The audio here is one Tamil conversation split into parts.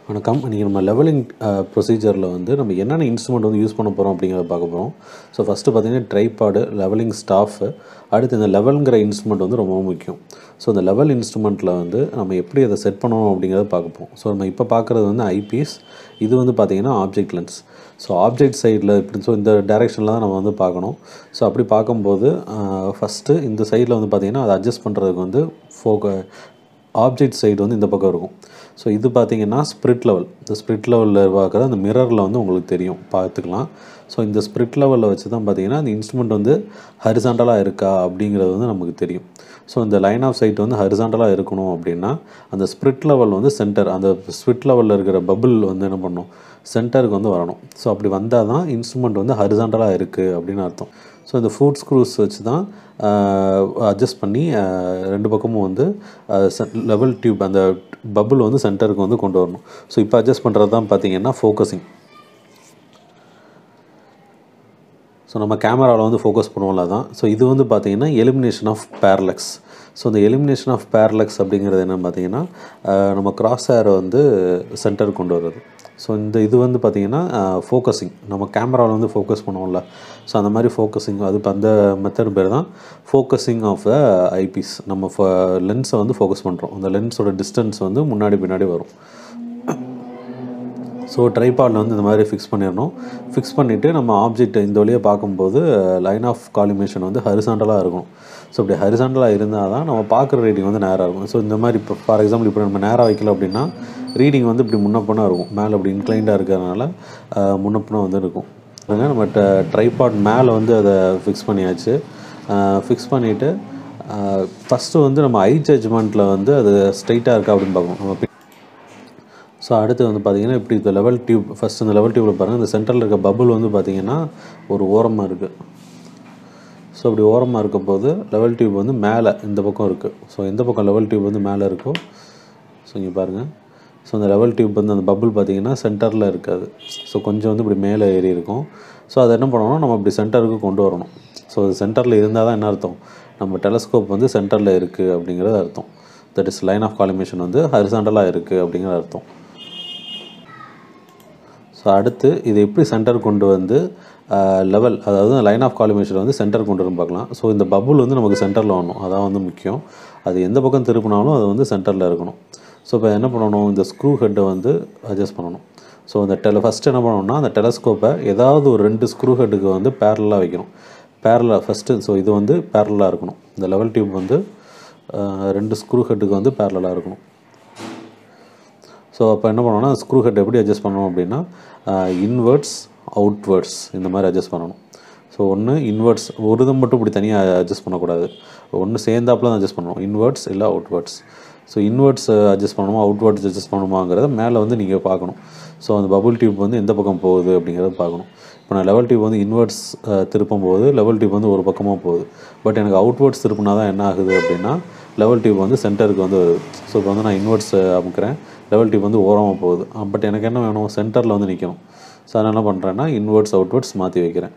வணக்கம் இன்றைக்கி நம்ம லெவலிங் ப்ரொசீஜரில் வந்து நம்ம என்னென்ன இன்ஸ்ட்ருமெண்ட் வந்து யூஸ் பண்ண போகிறோம் அப்படிங்கிறத பார்க்க போகிறோம் ஸோ ஃபஸ்ட்டு பார்த்தீங்கன்னா ட்ரைபாடு லெவலிங் ஸ்டாஃபு அடுத்து இந்த லெவலுங்கிற இன்ஸ்ட்ருமெண்ட் வந்து ரொம்ப முக்கியம் ஸோ இந்த லெவல் இன்ஸ்ட்ருமெண்ட்டில் வந்து நம்ம எப்படி அதை செட் பண்ணணும் அப்படிங்கிறத பார்க்க போகிறோம் ஸோ நம்ம இப்போ பார்க்குறது வந்து ஐபீஸ் இது வந்து பார்த்திங்கன்னா ஆப்ஜெக்ட் லென்ஸ் ஸோ ஆப்ஜெக்ட் சைடில் இப்படி ஸோ இந்த டைரெக்ஷனில் தான் நம்ம வந்து பார்க்கணும் ஸோ அப்படி பார்க்கும்போது ஃபஸ்ட்டு இந்த சைடில் வந்து பார்த்திங்கன்னா அதை அட்ஜஸ்ட் பண்ணுறதுக்கு வந்து ஃபோக ஆப்ஜெக்ட் சைடு வந்து இந்த பக்கம் இருக்கும் ஸோ இது பார்த்தீங்கன்னா ஸ்ப்ரிட் லெவல் இந்த ஸ்ப்ரிட் லெவலில் பார்க்குற அந்த மிரரில் வந்து உங்களுக்கு தெரியும் பார்த்துக்கலாம் ஸோ இந்த ஸ்ப்ரிட் லெவலில் வச்சு தான் பார்த்தீங்கன்னா அந்த இன்ஸ்ட்ருமெண்ட் வந்து ஹரிசாண்டலாக இருக்கா அப்படிங்கிறது வந்து நமக்கு தெரியும் ஸோ இந்த லைன் ஆஃப் சைட் வந்து ஹரிசாண்டலாக இருக்கணும் அப்படின்னா அந்த ஸ்ப்ரிட் லெவல் வந்து சென்டர் அந்த ஸ்ப்ரிட் லெவலில் இருக்கிற பபுள் வந்து என்ன பண்ணும் சென்டருக்கு வந்து வரணும் ஸோ அப்படி வந்தால் தான் இன்ஸ்ட்ருமெண்ட் வந்து ஹரிசாண்டலாக இருக்குது அப்படின்னு அர்த்தம் ஸோ இந்த ஃபுட் ஸ்க்ரூஸ் வச்சு தான் அட்ஜஸ்ட் பண்ணி ஆஹ், ரெண்டு பக்கமும் வந்து லெவல் டியூப் அந்த பபுள் வந்து சென்டருக்கு வந்து கொண்டு வரணும் ஸோ இப்போ அட்ஜஸ்ட் பண்ணுறது தான் பார்த்தீங்கன்னா ஃபோக்கஸிங் ஸோ நம்ம கேமராவில் வந்து ஃபோக்கஸ் பண்ணுவோம்ல தான் ஸோ இது வந்து பார்த்தீங்கன்னா எலிமினேஷன் ஆஃப் பேரலக்ஸ் ஸோ இந்த எலிமினேஷன் ஆஃப் பேரலக்ஸ் அப்படிங்கிறது என்னன்னு பார்த்தீங்கன்னா ஆஹ், நம்ம கிராஸ் ஏரை வந்து சென்டருக்கு கொண்டு வர்றது ஸோ இந்த இது வந்து பார்த்தீங்கன்னா ஃபோக்கஸிங் நம்ம கேமராவில் வந்து ஃபோக்கஸ் பண்ணுவோம்ல ஸோ அந்த மாதிரி ஃபோக்கஸிங் அது இப்போ அந்த மெத்தட் பேர் தான் ஃபோக்கஸிங் ஆஃப் த ஐபீஸ் நம்ம லென்ஸை வந்து ஃபோக்கஸ் பண்ணுறோம் அந்த லென்ஸோட டிஸ்டன்ஸ் வந்து முன்னாடி பின்னாடி வரும் ஸோ ட்ரைபாடில் வந்து இந்த மாதிரி ஃபிக்ஸ் பண்ணிடணும் ஃபிக்ஸ் பண்ணிவிட்டு நம்ம ஆப்ஜெக்ட் இந்த வழியாக பார்க்கும்போது லைன் ஆஃப் காலிமேஷன் வந்து ஹரிசாண்டலாக இருக்கும் ஸோ இப்படி ஹரிசாண்டலாக இருந்தால் தான் நம்ம பார்க்குற ரீடிங் வந்து நேராக இருக்கும் ஸோ இந்த மாதிரி இப்போ ஃபார் எக்ஸாம்பிள் இப்போ நம்ம நேராக வைக்கல அப்படின்னா ரீடிங் வந்து இப்படி முன்னப்பனா இருக்கும் மேலே இப்படி இன்க்ளைண்டாக இருக்கிறதுனால முன்னப்பனா வந்து இருக்கும் அதனால் நம்ம ட்ரைபாட் மேலே வந்து அதை ஃபிக்ஸ் பண்ணியாச்சு ஃபிக்ஸ் பண்ணிவிட்டு ஃபஸ்ட்டு வந்து நம்ம ஐ ஜட்ஜ்மெண்ட்டில் வந்து அது ஸ்ட்ரைட்டாக இருக்கா அப்படின்னு பார்க்கணும் நம்ம ஸோ அடுத்து வந்து பார்த்தீங்கன்னா இப்படி இந்த லெவல் டியூப் ஃபஸ்ட் இந்த லெவல் டியூப்பில் பாருங்கள் இந்த சென்டரில் இருக்க பபுள் வந்து பார்த்தீங்கன்னா ஒரு ஓரமாக இருக்குது ஸோ அப்படி ஓரமாக இருக்க போது லெவல் டியூப் வந்து மேலே இந்த பக்கம் இருக்குது ஸோ எந்த பக்கம் லெவல் டியூப் வந்து மேலே இருக்கோ ஸோ இங்கே பாருங்கள் ஸோ அந்த லெவல் டியூப் வந்து அந்த பபுள் பார்த்தீங்கன்னா சென்டரில் இருக்காது ஸோ கொஞ்சம் வந்து இப்படி மேலே ஏறி இருக்கும் ஸோ அதை என்ன பண்ணணும் நம்ம இப்படி சென்டருக்கு கொண்டு வரணும் ஸோ அது சென்டரில் இருந்தால் தான் என்ன அர்த்தம் நம்ம டெலஸ்கோப் வந்து சென்டரில் இருக்குது அப்படிங்கிறது அர்த்தம் that is line of collimation வந்து ஹரிசாண்டலாக இருக்குது அப்படிங்கிறது அர்த்தம் ஸோ அடுத்து இது எப்படி சென்டர் கொண்டு வந்து லெவல் அதாவது லைன் ஆஃப் காலிமேஷன் வந்து சென்டர் கொண்டு வந்து பார்க்கலாம் ஸோ இந்த பபுள் வந்து நமக்கு சென்டரில் வரணும் அதான் வந்து முக்கியம் அது எந்த பக்கம் திருப்பினாலும் அது வந்து சென்டரில் இருக்கணும் ஸோ இப்போ என்ன பண்ணணும் இந்த ஸ்க்ரூ ஹெட்டை வந்து அட்ஜஸ்ட் பண்ணணும் ஸோ இந்த டெல ஃபஸ்ட்டு என்ன பண்ணணும்னா அந்த டெலஸ்கோப்பை ஏதாவது ஒரு ரெண்டு ஸ்க்ரூ ஹெட்டுக்கு வந்து பேரலாக வைக்கணும் பேரலாக ஃபஸ்ட்டு ஸோ இது வந்து பேரலாக இருக்கணும் இந்த லெவல் டியூப் வந்து அஹ், ரெண்டு ஸ்க்ரூ ஹெட்டுக்கு வந்து பேரலாக இருக்கணும் ஸோ அப்போ என்ன பண்ணணும்னா ஸ்க்ரூ ஹெட் எப்படி அட்ஜஸ்ட் பண்ணணும் அப்படின்னா இன்வெர்ட்ஸ் அவுட்வேர்ட்ஸ் இந்த மாதிரி அட்ஜஸ்ட் பண்ணணும் ஸோ ஒன்று இன்வெர்ட்ஸ் ஒரு இது மட்டும் இப்படி தனியாக அட்ஜஸ்ட் பண்ணக்கூடாது ஒன்று சேர்ந்தாப்புல தான் அட்ஜஸ்ட் பண்ணணும் இன்வெர்ட்ஸ் இல்லை அவுட்வேர்ட்ஸ் ஸோ இன்வெர்ட்ஸ் அட்ஜஸ்ட் பண்ணணுமா அவுட்வேர்ட்ஸ் அட்ஜஸ்ட் பண்ணணுமாங்கிறத மேலே வந்து நீங்கள் பார்க்கணும் ஸோ அந்த பபுள் டியூப் வந்து எந்த பக்கம் போகுது அப்படிங்கிறத பார்க்கணும் இப்போ நான் லெவல் டியூப் வந்து இன்வெர்ட்ஸ் திருப்பும் போது லெவல் டியூப் வந்து ஒரு பக்கமாக போகுது பட் எனக்கு அவுட்வேர்ட்ஸ் திருப்பினா தான் என்ன ஆகுது அப்படின்னா லெவல் டியூப் வந்து சென்டருக்கு வந்து வருது ஸோ இப்போ வந்து நான் இன்வெர்ட்ஸ் அமுக்கிறேன் லெவல் டியூப் வந்து ஓரமாக போகுது பட் எனக்கு என்ன வேணும் சென்டரில் வந்து நிற்கணும் ஸோ அதனால் என்ன பண்ணுறேன்னா இன்வெர்ட்ஸ் அவுட்வேர்ட்ஸ் மாற்றி வைக்கிறேன்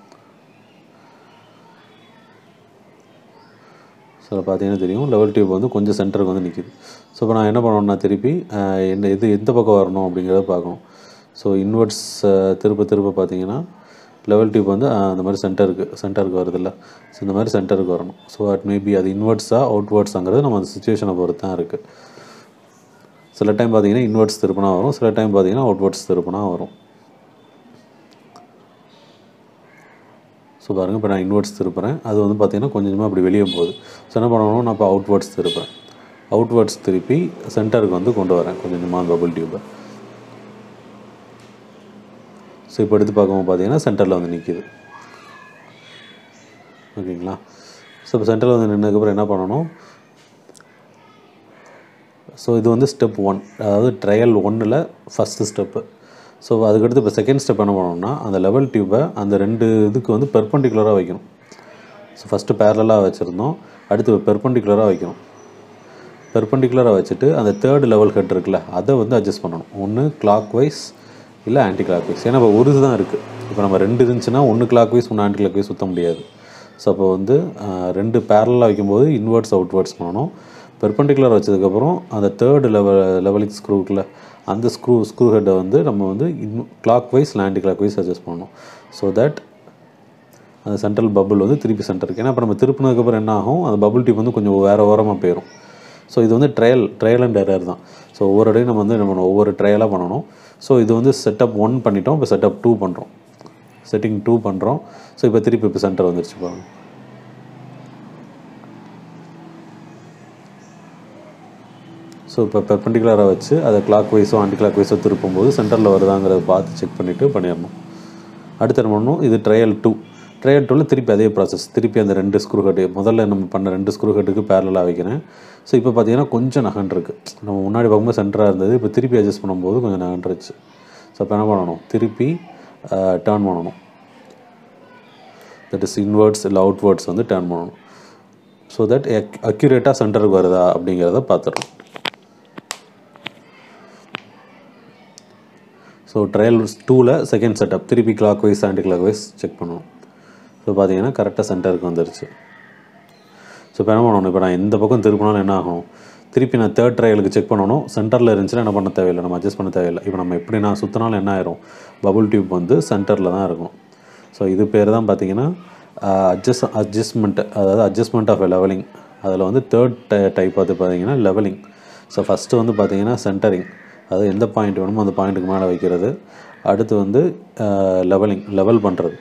ஸோ பார்த்தீங்கன்னா தெரியும் லெவல் டியூப் வந்து கொஞ்சம் சென்டருக்கு வந்து நிற்கிது ஸோ இப்போ நான் என்ன பண்ணணும்னா திருப்பி அஹ், என்ன இது எந்த பக்கம் வரணும் அப்படிங்கிறத பார்க்கணும் ஸோ இன்வெர்ட்ஸ் திரும்ப திரும்ப பார்த்தீங்கன்னா லெவல் டியூப் வந்து அஹ், அந்த மாதிரி சென்டருக்கு சென்டருக்கு வருதுல்ல ஸோ இந்த மாதிரி சென்டருக்கு வரணும் ஸோ அட் மேபி அது இன்வெர்ட்ஸாக அவுட்வேர்ட்ஸாங்கிறது நம்ம அந்த சுச்சுவேஷனை பொறுத்து தான் இருக்குது சில டைம் பார்த்தீங்கன்னா இன்வெர்ட்ஸ் திருப்பினா வரும் சில டைம் பார்த்தீங்கன்னா அவுட்வேர்ட்ஸ் திருப்பினா வரும் ஸோ பாருங்கள் இப்போ நான் இன்வெர்ட்ஸ் திருப்புறேன் அது வந்து பார்த்தீங்கன்னா கொஞ்சம் கொஞ்சமாக அப்படி வெளியே போகுது ஸோ என்ன பண்ணணும் நான் இப்போ அவுட்வேர்ட்ஸ் திருப்புறேன் அவுட்வேர்ட்ஸ் திருப்பி சென்டருக்கு வந்து கொண்டு வரேன் கொஞ்சம் கொஞ்சமாக பபுள் டியூப்பை ஸோ இப்போ எடுத்து பார்க்கும்போது பார்த்தீங்கன்னா சென்டரில் வந்து நிற்கிது ஓகேங்களா ஸோ இப்போ சென்டரில் வந்து நின்னதுக்கப்புறம் என்ன பண்ணணும் ஸோ இது வந்து ஸ்டெப் ஒன் அதாவது ட்ரையல் ஒன்னில் ஃபஸ்ட்டு ஸ்டெப்பு ஸோ அதுக்கடுத்து இப்போ செகண்ட் ஸ்டெப் என்ன பண்ணணும்னா அந்த லெவல் டியூப்பை அந்த ரெண்டு இதுக்கு வந்து பெர்பண்டிகுலராக வைக்கணும் ஸோ ஃபஸ்ட்டு பேரலாக வச்சுருந்தோம் அடுத்து பெர்பண்டிகுலராக வைக்கணும் பெர்பண்டிகுலராக வச்சுட்டு அந்த தேர்ட் லெவல் ஹெட் இருக்குல்ல அதை வந்து அட்ஜஸ்ட் பண்ணணும் ஒன்று கிளாக் வைஸ் இல்லை ஆன்டி கிளாக் வைஸ் ஏன்னா இப்போ ஒரு தான் இருக்குது இப்போ நம்ம ரெண்டு இருந்துச்சுன்னா ஒன்று கிளாக் வைஸ் ஒன்று ஆன்டி கிளாக் வைஸ் சுற்ற முடியாது ஸோ அப்போ வந்து ஆஹ், ரெண்டு பேரலாக வைக்கும்போது இன்வெர்ட்ஸ் அவுட்வேர்ட்ஸ் பண்ணணும் பெர்பண்டிகுலர் வச்சதுக்கப்புறம் அந்த தேர்டு லெவல் லெவலிங் ஸ்க்ரூக்கில் அந்த ஸ்க்ரூ ஸ்க்ரூ ஹெட்டை வந்து நம்ம வந்து இன்னும் clockwise anti clockwise adjust பண்ணணும் ஸோ தட் அந்த சென்ட்ரல் பபுள் வந்து திருப்பி சென்டருக்கு ஏன்னா இப்போ நம்ம திருப்பினதுக்கப்புறம் என்ன ஆகும் அந்த பபுள் டியூப் வந்து கொஞ்சம் வேறு ஓரமாக போயிடும் ஸோ இது வந்து ட்ரையல் ட்ரையல் அண்ட் எரர் தான் ஸோ ஒவ்வொரு இடையும் நம்ம வந்து என்ன பண்ணணும் ஒவ்வொரு ட்ரையலாக பண்ணணும் ஸோ இது வந்து செட்டப் ஒன் பண்ணிட்டோம் இப்போ செட்டப் டூ பண்ணுறோம் செட்டிங் டூ பண்ணுறோம் ஸோ இப்போ திருப்பி இப்போ சென்டர் வந்துருச்சு பாருங்க ஸோ இப்போ பெர்பெண்டிகுலராக வச்சு அதை கிளாக் வைஸோ ஆன்டி கிளாக் வைஸோ திருப்பும்போது சென்டரில் வருதாங்கிறத பார்த்து செக் பண்ணிவிட்டு பண்ணிடணும் அடுத்து என்ன பண்ணணும் இது ட்ரையல் டூ ட்ரையல் டூவில் திருப்பி அதே ப்ராசஸ் திருப்பி அந்த ரெண்டு ஸ்க்ரூ ஹெட்டு முதல்ல நம்ம பண்ண ரெண்டு ஸ்க்ரூ ஹெட்டுக்கு பேரலாக வைக்கிறேன் ஸோ இப்போ பார்த்தீங்கன்னா கொஞ்சம் நகன் இருக்குது நம்ம முன்னாடி பார்க்கும்போது சென்டராக இருந்தது இப்போ திருப்பி அட்ஜஸ்ட் பண்ணும்போது கொஞ்சம் நகன்றுச்சு ஸோ இப்போ என்ன பண்ணணும் திருப்பி டேர்ன் பண்ணணும் தட் இஸ் இன்வர்ட்ஸ் இல்லை அவுட்வேர்ட்ஸ் வந்து டேர்ன் பண்ணணும் ஸோ தட் அக்யூரேட்டாக சென்டருக்கு வருதா அப்படிங்கிறத பார்த்துடணும் ஸோ ட்ரையல் டூவில் செகண்ட் செட்டப் திருப்பி clockwise anti clockwise check பண்ணுவோம் ஸோ பார்த்தீங்கன்னா கரெக்டாக சென்டருக்கு வந்துருச்சு ஸோ இப்போ என்ன பண்ணணும் இப்போ நான் எந்த பக்கம் திருப்பினாலும் என்ன ஆகும் திருப்பி நான் தேர்ட் ட்ரையலுக்கு செக் பண்ணணும் சென்டரில் இருந்துச்சுன்னா என்ன பண்ண தேவையில்லை நம்ம அட்ஜஸ்ட் பண்ண தேவையில்லை இப்போ நம்ம எப்படி நான் சுற்றினாலும் என்ன ஆயிரும் பபுள் டியூப் வந்து சென்டரில் தான் இருக்கும் ஸோ இது பேர் தான் பார்த்தீங்கன்னா அட்ஜஸ்ட் அட்ஜஸ்ட்மெண்ட் அதாவது அட்ஜஸ்ட்மெண்ட் ஆஃப் லெவலிங் அதில் வந்து தேர்ட் டைப் வந்து பார்த்தீங்கன்னா லெவலிங் ஸோ ஃபஸ்ட்டு வந்து பார்த்தீங்கன்னா சென்டரிங் அதாவது எந்த பாயிண்ட் வேணுமோ அந்த பாயிண்ட்டுக்கு மேலே வைக்கிறது அடுத்து வந்து லெவலிங் லெவல் பண்ணுறது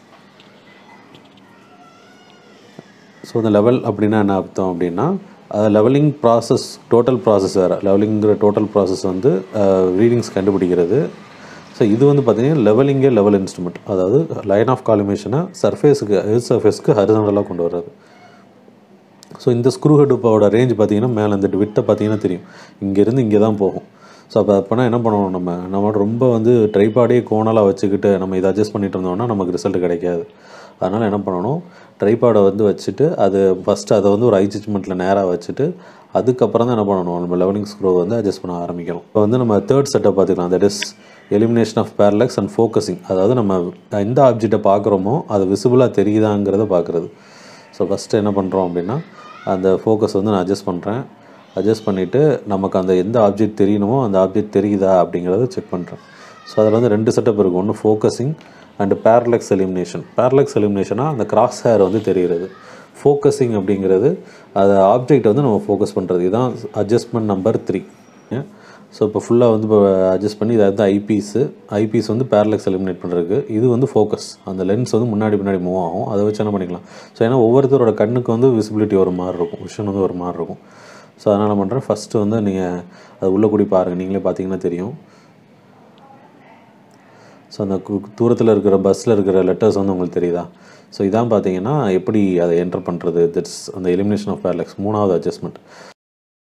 ஸோ அந்த லெவல் அப்படின்னா என்ன அர்த்தம் அப்படின்னா அது லெவலிங் ப்ராசஸ் டோட்டல் ப்ராசஸ் வேறு லெவலிங்கிற டோட்டல் ப்ராசஸ் வந்து ரீடிங்ஸ் கண்டுபிடிக்கிறது ஸோ இது வந்து பார்த்தீங்கன்னா லெவலிங்கே லெவல் இன்ஸ்ட்ருமெண்ட் அதாவது லைன் ஆஃப் காலிமேஷனை சர்ஃபேஸுக்கு எர்த் சர்ஃபேஸ்க்கு ஹரிசனலாக கொண்டு வர்றது ஸோ இந்த ஸ்க்ரூ ஹெட்டுப்போட ரேஞ்ச் பார்த்தீங்கன்னா மேலே இந்த விட்டை பார்த்தீங்கன்னா தெரியும் இங்கேருந்து இங்கே தான் போகும் ஸோ அப்போ அப்போனா என்ன பண்ணணும் நம்ம நம்ம ரொம்ப வந்து ட்ரைபாடே கோணலாக வச்சுக்கிட்டு நம்ம இதை அட்ஜஸ்ட் பண்ணிட்டு இருந்தோம்னா நமக்கு ரிசல்ட் கிடைக்காது அதனால் என்ன பண்ணணும் ட்ரைபாடை வந்து வச்சுட்டு அது ஃபஸ்ட்டு அதை வந்து ஒரு ஐ ஜட்மெண்ட்டில் நேராக வச்சுட்டு அதுக்கப்புறம் தான் என்ன பண்ணணும் நம்ம லெவலிங் ஸ்க்ரூ வந்து அட்ஜஸ்ட் பண்ண ஆரம்பிக்கணும் இப்போ வந்து நம்ம தேர்ட் செட்டப் பார்த்துக்கலாம் that is elimination of parallax and focusing அதாவது நம்ம எந்த ஆப்ஜெக்டை பார்க்குறோமோ அது விசிபிளாக தெரியுதாங்கிறத பார்க்குறது ஸோ ஃபஸ்ட்டு என்ன பண்ணுறோம் அப்படின்னா அந்த ஃபோக்கஸ் வந்து நான் அட்ஜஸ்ட் பண்ணுறேன் அட்ஜஸ்ட் பண்ணிவிட்டு நமக்கு அந்த எந்த ஆப்ஜெக்ட் தெரியணுமோ அந்த ஆப்ஜெக்ட் தெரியுதா அப்படிங்கிறத செக் பண்ணுறேன் ஸோ அதில் வந்து ரெண்டு செட்டப் இருக்கும் ஒன்று focusing and parallax elimination parallax எலிமினேஷனாக அந்த கிராஸ் ஹேர் வந்து தெரிகிறது ஃபோக்கஸிங் அப்படிங்கிறது அது ஆப்ஜெக்ட் வந்து நம்ம ஃபோக்கஸ் பண்ணுறது இதுதான் அட்ஜஸ்ட்மெண்ட் நம்பர் த்ரீ ஸோ இப்போ ஃபுல்லாக வந்து இப்போ அட்ஜஸ்ட் பண்ணி இதை வந்து ஐபீஸு ஐபீஸ் வந்து பேரலக்ஸ் எலிமினேட் பண்ணுறதுக்கு இது வந்து ஃபோக்கஸ் அந்த லென்ஸ் வந்து முன்னாடி பின்னாடி மூவ் ஆகும் அதை வச்சு என்ன பண்ணிக்கலாம் ஸோ ஏன்னா ஒவ்வொருத்தரோட கண்ணுக்கு வந்து விசிபிலிட்டி ஒரு மாதிரி இருக்கும் விஷன் வந்து ஒரு மாதிரி இருக்கும் ஸோ அதனால் என்ன பண்ணுறேன் ஃபஸ்ட்டு வந்து நீங்கள் அது உள்ளே கூடி பாருங்கள் நீங்களே பார்த்தீங்கன்னா தெரியும் ஸோ அந்த தூரத்தில் இருக்கிற பஸ்ஸில் இருக்கிற லெட்டர்ஸ் வந்து உங்களுக்கு தெரியுதா ஸோ இதான் பார்த்தீங்கன்னா எப்படி அதை என்டர் பண்ணுறது தட்ஸ் அந்த எலிமினேஷன் ஆஃப் பேரலக்ஸ் மூணாவது அட்ஜஸ்ட்மெண்ட்